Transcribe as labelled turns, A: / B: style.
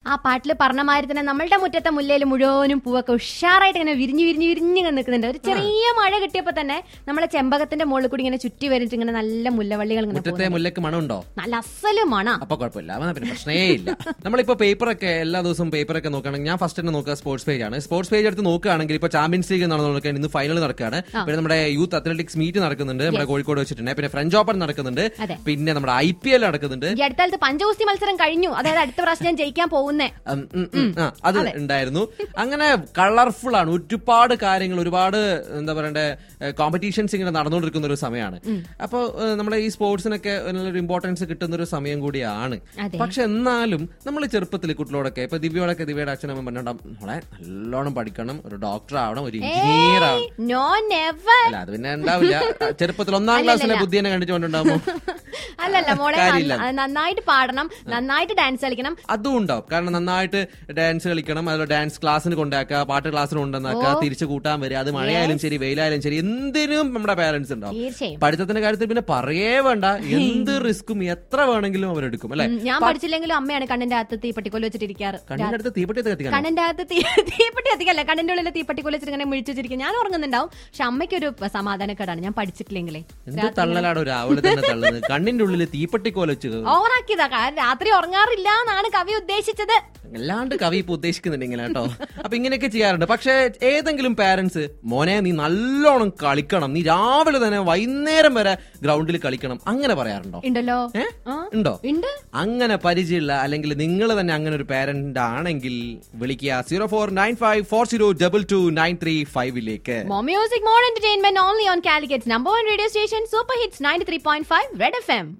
A: ആ പാട്ടിൽ പറഞ്ഞ മാതിരി തന്നെ നമ്മളുടെ മുറ്റത്തെ മുല്ലയിൽ മുഴുവനും പൂവൊക്കെ ഉഷാറായിട്ട് ഇങ്ങനെ വിരിഞ്ഞു വിരിഞ്ഞു വിരിഞ്ഞ് ഇങ്ങനെ നിൽക്കുന്നുണ്ട് ഒരു ചെറിയ മഴ കിട്ടിയപ്പോ തന്നെ നമ്മളെ ചെമ്പകത്തിന്റെ മുകളിൽ കൂടി ഇങ്ങനെ ചുറ്റി വരിട്ട് ഇങ്ങനെ നല്ല മുല്ലവള്ളികൾ ഇങ്ങനെ
B: മുറ്റത്തെ
A: പോകുന്നുണ്ട്.
B: മുല്ലക്ക് മണമുണ്ടോ
A: നല്ല അസല് മണ
B: അപ്പൊ കുഴപ്പമില്ല അവന് പിന്നെ പ്രശ്നേ ഇല്ല നമ്മളിപ്പോ പേപ്പറൊക്കെ എല്ലാ ദിവസവും പേപ്പറൊക്കെ നോക്കുകയാണെങ്കിൽ ഞാൻ ഫസ്റ്റ് തന്നെ നോക്കുക സ്പോർട്സ് പേജ് ആണ് സ്പോർട്സ് പേജ് എടുത്ത് നോക്കുകയാണെങ്കിൽ ഇപ്പൊ ചാമ്പ്യൻസ് ലീഗ് നടന്നുകൊണ്ടിരിക്കുകയാണ് ഇന്ന് ഫൈനൽ നടക്കുകയാണ് പിന്നെ നമ്മുടെ യൂത്ത് അത്ലറ്റിക്സ് മീറ്റ് നടക്കുന്നുണ്ട് നമ്മുടെ കോഴിക്കോട് വെച്ചിട്ടുണ്ട് പിന്നെ ഫ്രഞ്ച് ഓപ്പൺ നടക്കുന്നുണ്ട്
A: അതെ.
B: പിന്നെ നമ്മുടെ ഐ പി എൽ നടക്കുന്നുണ്ട്
A: ഈ അടുത്ത കാലത്ത് പഞ്ചഗുസ്തി മത്സരം കഴിഞ്ഞു അതായത് അടുത്ത പ്രാവശ്യം ഞാൻ ജയിക്കാൻ പോകുന്നേ
B: ഉം, ഉം, ഉം. ആ, അത് ഉണ്ടായിരുന്നു അങ്ങനെ കളർഫുൾ ആണ് ഒരുപാട് കാര്യങ്ങൾ ഒരുപാട് എന്താ പറയണ്ടേ കോമ്പറ്റീഷൻസ് ഇങ്ങനെ നടന്നുകൊണ്ടിരിക്കുന്ന ഒരു സമയമാണ് അപ്പൊ ഏഹ്, നമ്മുടെ ഈ സ്പോർട്സിനൊക്കെ ഒരു ഇമ്പോർട്ടൻസ് കിട്ടുന്ന ഒരു സമയം കൂടിയാണ്
A: അതെ.
B: പക്ഷെ എന്നാലും നമ്മൾ ചെറുപ്പത്തിൽ കുട്ടികളോടൊക്കെ ഇപ്പൊ ദിവ്യോടൊക്കെ ദിവ്യയുടെ അച്ഛനമ്മ പറഞ്ഞിട്ടുണ്ടാവും മോളെ നല്ലോണം പഠിക്കണം ഒരു ഡോക്ടർ ആവണം ഒരു എഞ്ചിനീയർ ആവണം
A: നോ നെവർ
B: അല്ല അത് പിന്നെ ഉണ്ടാവില്ല ചെറുപ്പത്തിൽ ഒന്നാം ക്ലാസ്സിലെ ബുദ്ധി തന്നെ കണ്ടിട്ട് കൊണ്ടുണ്ടാവുമോ
A: അല്ലല്ല മോളെ
B: കാര്യമില്ല.
A: നന്ന- നന്നായിട്ട് പാടണം നന്നായിട്ട് ഡാൻസ് കളിക്കണം
B: അതും ഉണ്ടാവും കാരണം നന്നായിട്ട് ഡാൻസ് കളിക്കണം അതുപോലെ ഡാൻസ് ക്ലാസ്സിന് കൊണ്ടാക്കുക പാട്ട് ക്ലാസ്സിന് കൊണ്ടുവന്നാക്കുക തിരിച്ചു കൂട്ടാൻ വരിക അത് മഴയായാലും ശരി വെയിലായാലും ശരി എന്തിനും നമ്മുടെ പാരന്റ്സ് ഉണ്ടാവും
A: തീർച്ചയായും
B: പഠിത്തത്തിന്റെ കാര്യത്തിൽ പിന്നെ പറയേ വേണ്ട എന്ത് റിസ്ക്കും എത്ര വേണമെങ്കിലും അവരെടുക്കും അല്ലെ
A: ഉം, ഞാൻ പഠിച്ചില്ലെങ്കിലും അമ്മയാണ് കണ്ണിന്റെ അകത്ത് തീപ്പട്ടിക്കൊല്ലു വെച്ചിട്ടിരിക്കാറ്
B: കണ്ണിന്റെ അടുത്ത് തീപ്പെട്ടി കത്തിക്കണം
A: കണ്ണിന്റെ അകത്ത് തീ- തീപ്പെട്ടി കത്തിക്കല്ല കണ്ണിന്റെ ഉള്ളിൽ തീപ്പട്ടിക്കൊല്ലു വെച്ചിട്ട് ഇങ്ങനെ മിഴിച്ചു വെച്ചിരിക്കും ഞാൻ ഉറങ്ങുന്നുണ്ടാവും പക്ഷെ അമ്മയ്ക്ക് ഒരു സമാധാനക്കേടാണ് ഞാൻ പഠിച്ചിട്ടില്ലെങ്കിലേ
B: എന്ത് തള്ളലാടോ രാവിലെ തന്നെ തള്ളുന്നത് കണ്ണിന്റെ ഉള്ളിൽ തീപ്പെട്ടി കോലച്ച്
A: ഓവറാക്കിയതാ കാരണം രാത്രി ഉറങ്ങാറില്ല എന്നാണ് കവി ഉദ്ദേശിച്ചത്
B: അല്ലാണ്ട് കവി ഇപ്പൊ ഉദ്ദേശിക്കുന്നുണ്ട് ഇങ്ങനെ കേട്ടോ അപ്പൊ ഇങ്ങനെയൊക്കെ ചെയ്യാറുണ്ട് പക്ഷെ ഏതെങ്കിലും പാരന്റ്സ് മോനെ നീ നല്ലോണം കളിക്കണം നീ രാവിലെ തന്നെ വൈകുന്നേരം വരെ ഗ്രൗണ്ടിൽ കളിക്കണം അങ്ങനെ പറയാറുണ്ടോ
A: ഉണ്ടല്ലോ
B: ഏ?
A: ആ,
B: ഉണ്ടോ
A: ഉണ്ട്
B: അങ്ങനെ പരിചയമില്ല അല്ലെങ്കിൽ നിങ്ങൾ തന്നെ അങ്ങനെ ഒരു പാരന്റ് ആണെങ്കിൽ വിളിക്കുക zero four nine five four zero double two nine three ഫൈവിലേക്ക്
A: More music, more entertainment only on Calicutt's number one radio station, Super Hits 93.5 Red FM.